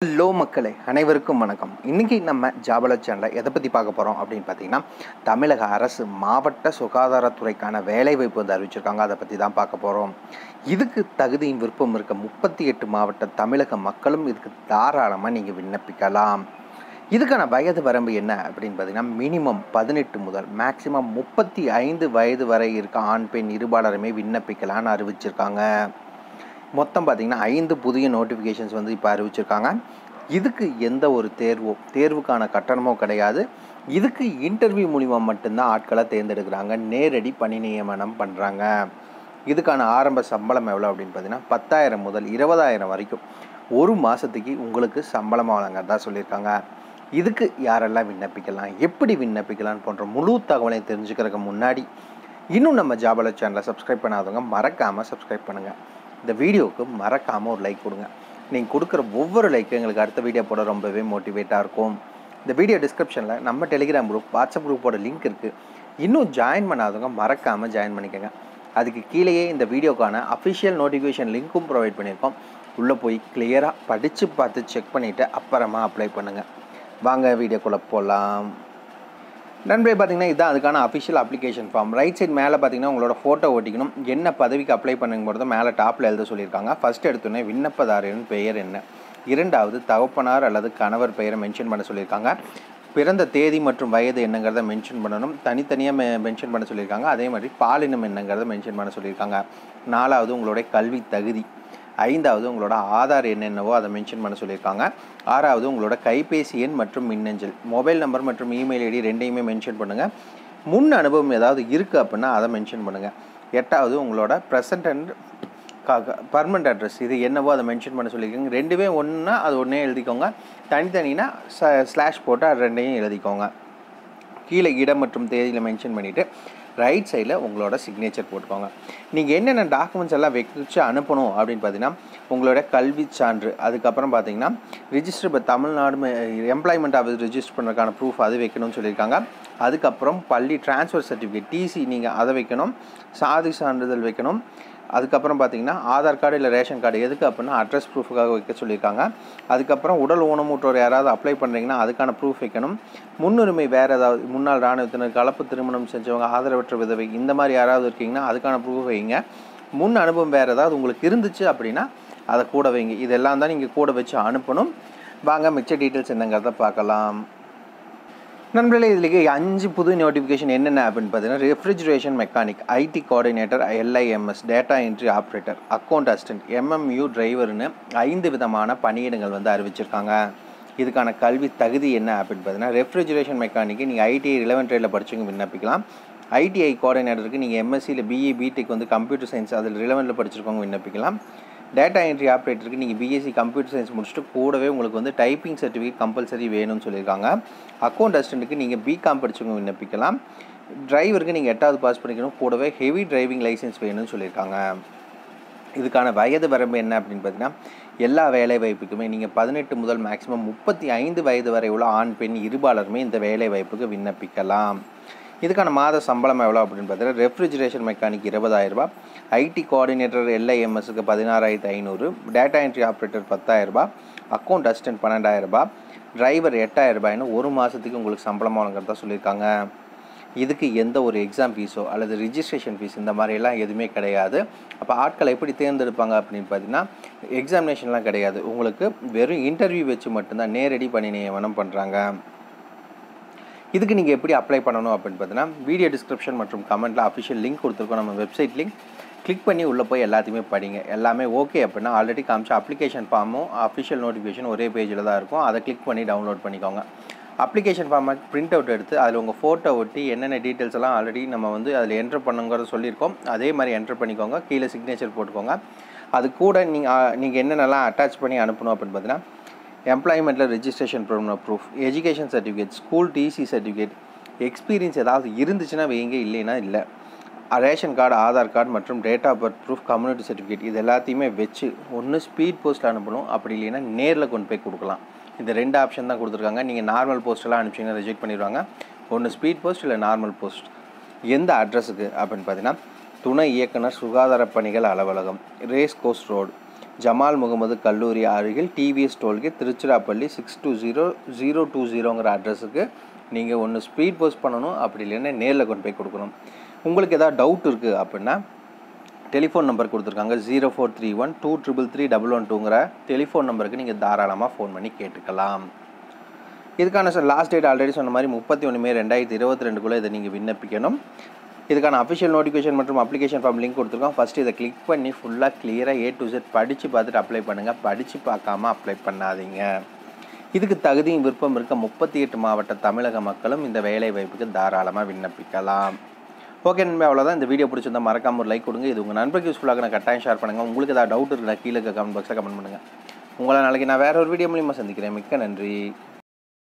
hello மக்களே அனைவருக்கும் வணக்கம் இன்றைக்கி நம்ம ஜாபல சேனலில் எதை பற்றி பார்க்க போகிறோம் அப்படின்னு பார்த்தீங்கன்னா தமிழக அரசு மாவட்ட சுகாதாரத்துறைக்கான வேலைவாய்ப்பு வந்து அறிவிச்சிருக்காங்க அதை பற்றி தான் பார்க்க போகிறோம் இதுக்கு தகுதியும் விருப்பம் இருக்க முப்பத்தி எட்டு மாவட்ட தமிழக மக்களும் இதுக்கு தாராளமாக நீங்கள் விண்ணப்பிக்கலாம் இதுக்கான வயது வரம்பு என்ன அப்படின்னு பார்த்தீங்கன்னா மினிமம் பதினெட்டு முதல் மேக்ஸிமம் முப்பத்தி ஐந்து வயது வரை இருக்க ஆண் பெண் இருபாலருமே விண்ணப்பிக்கலான்னு அறிவிச்சிருக்காங்க மொத்தம் பார்த்திங்கன்னா ஐந்து புதிய நோட்டிஃபிகேஷன்ஸ் வந்து இப்போ அறிவிச்சிருக்காங்க இதுக்கு எந்த ஒரு தேர்வோ தேர்வுக்கான கட்டணமோ கிடையாது இதுக்கு இன்டர்வியூ மூலிமா மட்டும்தான் ஆட்களை தேர்ந்தெடுக்கிறாங்க நேரடி பணி நியமனம் பண்ணுறாங்க இதுக்கான ஆரம்ப சம்பளம் எவ்வளோ அப்படின்னு பார்த்தீங்கன்னா பத்தாயிரம் முதல் இருபதாயிரம் வரைக்கும் ஒரு மாதத்துக்கு உங்களுக்கு சம்பளம் வழங்கறதா சொல்லியிருக்காங்க இதுக்கு யாரெல்லாம் விண்ணப்பிக்கலாம் எப்படி விண்ணப்பிக்கலாம் போன்ற முழு தகவலையும் தெரிஞ்சுக்கிறதுக்கு முன்னாடி இன்னும் நம்ம ஜாபல சேனலை சப்ஸ்கிரைப் பண்ணாதவங்க மறக்காமல் சப்ஸ்கிரைப் பண்ணுங்கள் இந்த வீடியோவுக்கு மறக்காமல் ஒரு லைக் கொடுங்க நீங்கள் கொடுக்குற ஒவ்வொரு லைக்கும் எங்களுக்கு அடுத்த வீடியோ போட ரொம்பவே மோட்டிவேட்டாக இருக்கும் இந்த வீடியோ டிஸ்கிரிப்ஷனில் நம்ம டெலிகிராம் குரூப் வாட்ஸ்அப் குரூப்போட லிங்க் இருக்குது இன்னும் ஜாயின் பண்ணாதவங்க மறக்காமல் ஜாயின் பண்ணிக்கோங்க அதுக்கு கீழேயே இந்த வீடியோக்கான அஃபிஷியல் நோட்டிஃபிகேஷன் லிங்க்கும் ப்ரொவைட் பண்ணியிருக்கோம் உள்ளே போய் கிளியராக படித்து பார்த்து செக் பண்ணிவிட்டு அப்புறமா அப்ளை பண்ணுங்கள் வாங்க வீடியோக்குள்ளே போகலாம் நண்பரே பார்த்தீங்கன்னா இதுதான் அதுக்கான official application form right side மேலே பார்த்தீங்கன்னா உங்களோட ஃபோட்டோ ஒட்டிக்கணும் என்ன பதவிக்கு அப்ளை பண்ணுங்கிறது மேலே டாப்பில் எழுத சொல்லியிருக்காங்க ஃபஸ்ட் எடுத்தோடனே விண்ணப்பதாரரின் பெயர் என்ன இரண்டாவது தகப்பனார் அல்லது கணவர் பெயரை மென்ஷன் பண்ண சொல்லியிருக்காங்க பிறந்த தேதி மற்றும் வயது என்னங்கிறத மென்ஷன் பண்ணணும் தனித்தனியாக மெ மென்ஷன் பண்ண சொல்லியிருக்காங்க அதே மாதிரி பாலினம் என்னங்கிறத மென்ஷன் பண்ண சொல்லியிருக்காங்க நாலாவது உங்களுடைய கல்வி தகுதி ஐந்தாவது உங்களோட ஆதார் எண் என்னவோ அதை மென்ஷன் பண்ண சொல்லியிருக்காங்க ஆறாவது உங்களோட கைபேசி எண் மற்றும் மின்னஞ்சல் மொபைல் நம்பர் மற்றும் இமெயில் ஐடி ரெண்டையுமே மென்ஷன் பண்ணுங்கள் முன் அனுபவம் ஏதாவது இருக்குது அப்படின்னா அதை மென்ஷன் பண்ணுங்கள் எட்டாவது உங்களோட ப்ரெசன்ட் அண்ட் பர்மனண்ட் அட்ரஸ் இது என்னவோ அதை மென்ஷன் பண்ண சொல்லியிருக்கீங்க ரெண்டுமே ஒன்றா அது ஒன்றே எழுதிக்கோங்க தனித்தனினா ஸ்லாஷ் போட்டு அது ரெண்டையும் எழுதிக்கோங்க கீழே இடம் மற்றும் தேதியில் மென்ஷன் பண்ணிவிட்டு ரைட் சைடில் உங்களோட சிக்னேச்சர் போட்டுக்கோங்க நீங்கள் என்னென்ன டாக்குமெண்ட்ஸ் எல்லாம் வச்சு அனுப்பணும் அப்படின்னு பார்த்தீங்கன்னா உங்களோட கல்வி சான்று அதுக்கப்புறம் பார்த்தீங்கன்னா ரிஜிஸ்டர் இப்போ தமிழ்நாடு எம்ப்ளாய்மெண்ட் ஆஃபீஸ் ரிஜிஸ்டர் பண்ணுறதுக்கான ப்ரூஃப் அது வைக்கணும்னு சொல்லியிருக்காங்க அதுக்கப்புறம் பள்ளி ட்ரான்ஸ்ஃபர் சர்டிஃபிகேட் டிசி நீங்கள் அதை வைக்கணும் சாதி சான்றிதழ் வைக்கணும் அதுக்கப்புறம் பார்த்தீங்கன்னா ஆதார் கார்டு இல்லை ரேஷன் கார்டு எதுக்கு அப்படின்னா அட்ரஸ் ப்ரூஃபுக்காக வைக்க சொல்லியிருக்காங்க அதுக்கப்புறம் உடல் ஊனமுற்றோர் யாராவது அப்ளை பண்ணுறீங்கன்னா அதுக்கான ப்ரூஃப் வைக்கணும் முன்னுரிமை வேறு ஏதாவது முன்னாள் இராணுவத்தினர் கலப்பு திருமணம் செஞ்சவங்க ஆதரவற்ற விதவை இந்த மாதிரி யாராவது இருக்கீங்கன்னா அதுக்கான ப்ரூஃப் வைங்க முன் அனுபவம் வேறு ஏதாவது உங்களுக்கு இருந்துச்சு அப்படின்னா அதை கூட வைங்க இதெல்லாம் தான் நீங்கள் கூட வச்சு அனுப்பணும் வாங்க மிச்ச டீட்டெயில்ஸ் என்னங்கிறத பார்க்கலாம் நண்பர்களே இதுலேயே அஞ்சு புது நோட்டிஃபிகேஷன் என்னென்ன அப்படின்னு பார்த்தீங்கன்னா refrigeration mechanic IT coordinator LIMS data entry operator account assistant MMU டிரைவர்னு ஐந்து விதமான பணியிடங்கள் வந்து அறிவிச்சிருக்காங்க இதுக்கான கல்வி தகுதி என்ன அப்படின்னு பார்த்தீங்கன்னா ரெஃப்ரிஜரேஷன் மெக்கானிக்கு நீங்கள் ஐடிஐ லெவன் ட்ரேடில் படிச்சவங்க விண்ணப்பிக்கலாம் ஐடிஐ கோஆர்டினேட்டருக்கு நீங்கள் எம்எஸ்சியில் பிஇ பிடெக் வந்து கம்ப்யூட்டர் சயின்ஸ் அதில் ரிலவெண்ட்டில் படிச்சிருக்கவங்க விண்ணப்பிக்கலாம் டேட்டா என்ட்ரி ஆப்ரேட்டருக்கு நீங்கள் பிஎஸ்சி கம்ப்யூட்டர் சயின்ஸ் முடிச்சுட்டு கூடவே உங்களுக்கு வந்து டைப்பிங் சர்டிஃபிகேட் கம்பல்சரி வேணும்னு சொல்லியிருக்காங்க அக்கௌண்ட் அசிஸ்டண்ட்டுக்கு நீங்கள் பிகாம் படிச்சவங்க விண்ணப்பிக்கலாம் டிரைவருக்கு நீங்கள் எட்டாவது பாஸ் பண்ணிக்கணும் கூடவே ஹெவி டிரைவிங் லைசன்ஸ் வேணும்னு சொல்லியிருக்காங்க இதுக்கான வயது வரம்பு என்ன அப்படின்னு பார்த்தீங்கன்னா எல்லா வேலை வாய்ப்புக்குமே நீங்கள் பதினெட்டு முதல் மேக்ஸிமம் முப்பத்தி ஐந்து வயது வரை உள்ள ஆண் பெண் இருபாலருமே இந்த வேலை வாய்ப்புக்கு விண்ணப்பிக்கலாம் இதுக்கான மாத சம்பளம் எவ்வளோ அப்படின்னு பார்த்தீங்கன்னா ரெஃப்ரிஜரேஷன் மெக்கானிக் இருபதாயிரரூபா ஐடி கோஆர்டினேட்டர் எல்ஐஎம்எஸ்க்கு பதினாறாயிரத்து ஐநூறு டேட்டா என்ட்ரி ஆப்ரேட்டர் பத்தாயிரரூபா அக்கௌண்ட் அசிஸ்டன்ட் பன்னெண்டாயிரரூபா டிரைவர் எட்டாயிரரூபாய்னு ஒரு மாதத்துக்கு உங்களுக்கு சம்பளம் வழங்குறதா சொல்லியிருக்காங்க இதுக்கு எந்த ஒரு எக்ஸாம் ஃபீஸோ அல்லது ரிஜிஸ்ட்ரேஷன் ஃபீஸ் இந்த மாதிரியெல்லாம் எதுவுமே கிடையாது அப்போ ஆட்களை எப்படி தேர்ந்தெடுப்பாங்க அப்படின்னு பார்த்தீங்கன்னா எக்ஸாமினேஷன்லாம் கிடையாது உங்களுக்கு வெறும் இன்டர்வியூ வச்சு மட்டும்தான் நேரடி பணி நியமனம் பண்ணுறாங்க இதுக்கு நீங்கள் எப்படி அப்ளை பண்ணணும் அப்படின்னு பார்த்தீங்கன்னா வீடியோ டிஸ்கிரிப்ஷன் மற்றும் கமெண்ட்டில் அஃபிஷியல் லிங்க் கொடுத்துருக்கோம் நம்ம வெப்சைட் லிங்க் கிளிக் பண்ணி உள்ளே போய் எல்லாத்தையுமே படிங்க எல்லாமே ஓகே அப்படின்னா ஆல்ரெடி காமிச்ச அப்ளிகேஷன் ஃபார்மும் அஃபிஷியல் நோட்டிஃபிகேஷன் ஒரே பேஜில் தான் இருக்கும் அதை கிளிக் பண்ணி டவுன்லோட் பண்ணிக்கோங்க அப்ளிகேஷன் ஃபார்மை பிரிண்ட் அவுட் எடுத்து அதில் உங்கள் ஃபோட்டோ ஒட்டி என்னென்ன டீட்டெயில்ஸ் எல்லாம் ஆல்ரெடி நம்ம வந்து அதில் என்ட்ரு பண்ணுங்கிறத சொல்லியிருக்கோம் அதே மாதிரி என்ட்ரு பண்ணிக்கோங்க கீழே சிக்னேச்சர் போட்டுக்கோங்க அது கூட நீங்கள் நீங்கள் என்னென்னலாம் அட்டாச் பண்ணி அனுப்பணும் அப்படின்னு பார்த்தீங்கன்னா எம்ப்ளாய்மெண்ட்டில் registration proof education certificate school TC certificate experience ஏதாவது இருந்துச்சுன்னா வைங்க இல்லைன்னா இல்லை ரேஷன் கார்டு ஆதார் கார்டு மற்றும் date of birth proof community certificate இது எல்லாத்தையுமே வச்சு ஒன்று ஸ்பீட் போஸ்ட்டில் அனுப்பணும் அப்படி இல்லைன்னா நேரில் கொண்டு போய் கொடுக்கலாம் இந்த ரெண்டு ஆப்ஷன் தான் கொடுத்துருக்காங்க நீங்கள் நார்மல் போஸ்ட்டெல்லாம் அனுப்பிச்சிங்கன்னா ரிஜெக்ட் பண்ணிடுவாங்க ஒன்று ஸ்பீட் போஸ்ட் இல்லை நார்மல் போஸ்ட் எந்த அட்ரஸுக்கு அப்படின்னு பார்த்தீங்கன்னா துணை இயக்குனர் சுகாதார பணிகள் அலுவலகம் ரேஸ் கோஸ்ட் ரோடு ஜமால் முகமது கல்லூரி அருகில் TVS toll gate Tiruchirappalli six two zero zero two ஜீரோங்கிற அட்ரஸுக்கு நீங்கள் ஒன்று ஸ்பீட் போஸ்ட் பண்ணணும் அப்படி இல்லைன்னா நேரில் கொண்டு போய் கொடுக்கணும் உங்களுக்கு ஏதாவது டவுட் இருக்குது அப்படின்னா டெலிஃபோன் நம்பர் கொடுத்துருக்காங்க zero four three one two triple three double one டூங்கிற டெலிஃபோன் நம்பருக்கு நீங்கள் தாராளமாக ஃபோன் பண்ணி கேட்டுக்கலாம் இதுக்கான சார் லாஸ்ட் டேட் ஆல்ரெடி சொன்ன மாதிரி முப்பத்தி ஒன்று மே ரெண்டாயிரத்தி இருபத்தி ரெண்டுக்குள்ளே இதை நீங்கள் விண்ணப்பிக்கணும் இதுக்கான அஃபிஷியல் நோட்டிஃபிகேஷன் மற்றும் அப்ளிகேஷன் ஃபார்ம் லிங்க் கொடுத்துருக்கோம் ஃபஸ்ட்டு இதை கிளிக் பண்ணி ஃபுல்லாக கிளியராக ஏ டு செட் படித்து பார்த்துட்டு அப்ளை பண்ணுங்கள் படித்து பார்க்காம அப்ளை பண்ணாதீங்க இதுக்கு தகுதியும் விருப்பம் இருக்க முப்பத்தி எட்டு மாவட்ட தமிழக மக்களும் இந்த வேலை வாய்ப்புக்கு தாராளமாக விண்ணப்பிக்கலாம் ஓகே நண்பா அவ்வளோதான் இந்த வீடியோ பிடிச்சிருந்தா மறக்காம ஒரு லைக் கொடுங்க இது உங்கள் நண்பருக்கு யூஸ்ஃபுல்லாக நான் கட்டாயம் ஷேர் பண்ணுங்கள் உங்களுக்கு ஏதாவது டவுட் இருக்குன்னா கீழே கமெண்ட் பாக்ஸில் கமெண்ட் பண்ணுங்கள் உங்களை நாளைக்கு நான் வேற ஒரு வீடியோ மூலியமாக சந்திக்கிறேன் மிக்க நன்றி